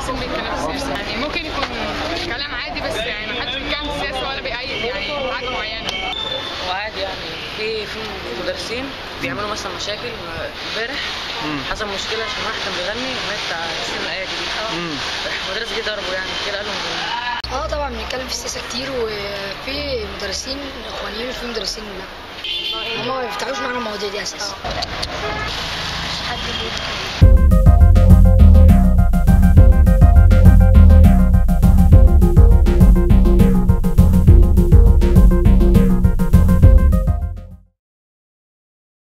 المدرسين بيتكلموا في السياسه يعني ممكن يكون كلام عادي بس يعني ما حدش بيتكلم في السياسه ولا بيأيد يعني حاجه معينه وعادي يعني في في مدرسين بيعملوا مثلا مشاكل امبارح حصل مشكله عشان واحد كان بيغني اغنيه بتاع تسليم الايادي دي راح المدرس جه ضربه يعني كده قال لهم اه طبعا بنتكلم في السياسه كتير وفي مدرسين اخوانيين وفي مدرسين لا هما ما بيفتحوش معانا المواضيع دي اساسا حد بيتكلم